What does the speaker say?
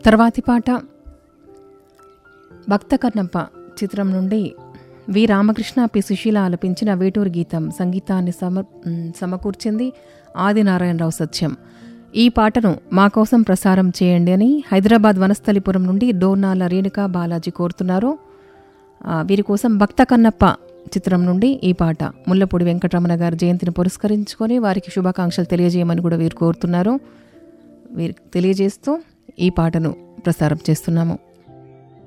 తర్వాతి పాట భక్త కన్నప్ప చిత్రం నుండి వి రామకృష్ణ పి సుశీల ఆలపించిన వేటూరు గీతం సంగీతాన్ని సమ మ్, సమకూర్చింది ఆదినారాయణరావు సత్యం ఈ పాటను మా కోసం ప్రసారం చేయండి అని హైదరాబాద్ వనస్థలిపురం నుండి డోర్నాల రేణుకా బాలాజీ కోరుతున్నారు ఆ, వీరి కోసం భక్త కన్నప్ప చిత్రం నుండి ఈ పాట ముల్లపూడి వెంకటరమణ గారి జయంతిని పురస్కరించుకొని వారికి శుభాకాంక్షలు తెలియజేయమని కూడా వీరు కోరుతున్నారు వీరికి తెలియజేస్తూ ఈ పాటను ప్రసారం చేస్తున్నాము